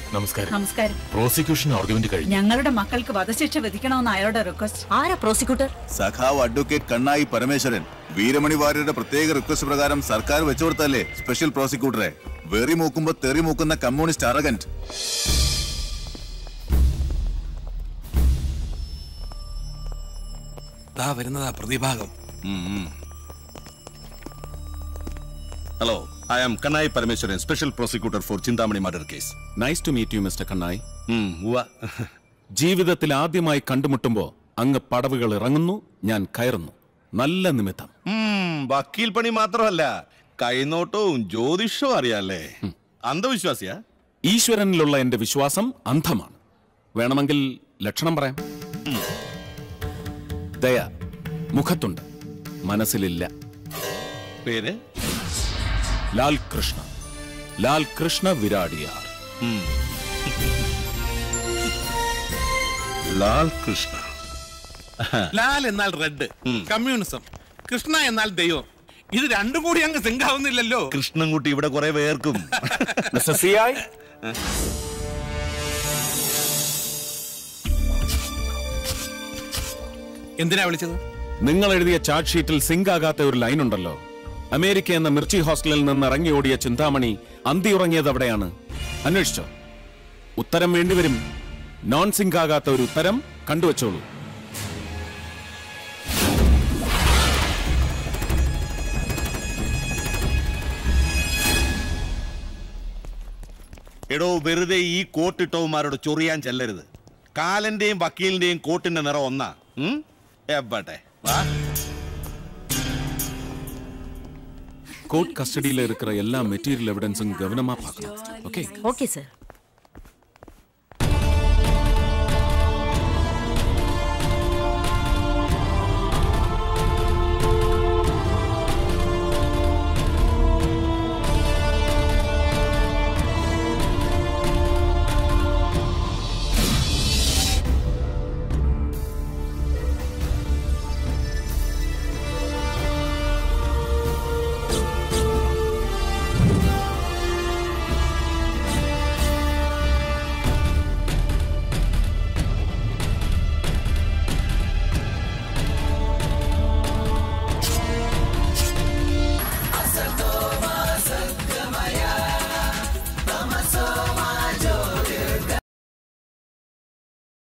നമസ്കാരം നമസ്കാരം prosecution argument കഴിഞ്ഞു ഞങ്ങളുടെ മക്കൾക്ക് വധശിക്ഷ വിധിക്കണമെന്ന് അയാളുടെ റിക്വസ്റ്റ് ആരാ പ്രോസിക്യൂട്ടർ സഖാവ് അഡ്വക്കേറ്റ് കണ്ണായി പരമേശ്വരൻ വീരമണി വാര്യരുടെ പ്രത്യേക റിക്വസ്റ്റ് പ്രകാരം സർക്കാർ വെച്ചുകൊടുത്തല്ലേ സ്പെഷ്യൽ പ്രോസിക്യൂട്ടറെ വെറി മൂക്കുമ്പോ തെറി മൂക്കുന്ന കമ്മ്യൂണിസ്റ്റ് അറഗന്റ് ദാ വരുന്നതാ പ്രതിഭാഗം hello I am Kannayi Parameswaran special prosecutor for Chintamani murder case nice to meet you mister Kannayi ഉവ്വ ജീവിതത്തിൽ ആദ്യമായി കണ്ടുമുട്ടുമ്പോ അങ്ങ് പടവുകൾ ഇറങ്ങുന്നു ഞാൻ കയറുന്നു നല്ല നിമിത്തം ഉം, വക്കീൽ പണി മാത്രമല്ല കൈനോട്ടവും ജ്യോതിഷവും അറിയാല്ലേ അന്ധവിശ്വാസിയാ ഈശ്വരനിലുള്ള എന്റെ വിശ്വാസം അന്ധമാണ് വേണമെങ്കിൽ ലക്ഷണം പറയാം ദയ മുഖത്തുണ്ട് മനസ്സിലില്ല പേര് ലാൽ കൃഷ്ണ ലാൽ കൃഷ്ണ വിരാടിയാർ ലാൽ കൃഷ്ണ ലാൽ എന്നാൽ റെഡ് കമ്മ്യൂണിസം കൃഷ്ണ എന്നാൽ ദൈവം ഇത് രണ്ടും കൂടി അങ്ങ് സിങ്ക് ആവുന്നില്ലല്ലോ കൃഷ്ണൻകുട്ടി ഇവിടെ കുറെ പേർക്കും മിസ്റ്റർ സി ഐ എന്തിനാ വിളിച്ചത് നിങ്ങൾ എഴുതിയ ചാർട്ട് ഷീറ്റിൽ സിങ്ക് ആകാത്ത ഒരു ലൈൻ ഉണ്ടല്ലോ അമേരിക്ക എന്ന മിർച്ചി ഹോസ്റ്റലിൽ നിന്ന് ഇറങ്ങി ഓടിയ ചിന്താമണി അന്തി ഉറങ്ങിയത് എവിടെയാണ് അന്വേഷിച്ചോ ഉത്തരം വേണ്ടിവരും നോൺ സിങ്ക് ആകാത്ത ഒരു ഉത്തരം കണ്ടുവച്ചോളൂ എടോ വെറുതെ ഈ കോട്ടിട്ടവന്മാരോട് ചൊറിയാൻ ചെല്ലരുത് കാലന്റെയും വക്കീലിന്റെയും കോട്ടിന്റെ നിറം ഒന്നാ ഉം? എവട്ടെ വാ கோர்ட் கஸ்டடியில் இருக்கிற எல்லா மெட்டீரியல் எவிடன்ஸும் கவனமா பார்க்கணும் ஓகே ഓക്കെ സർ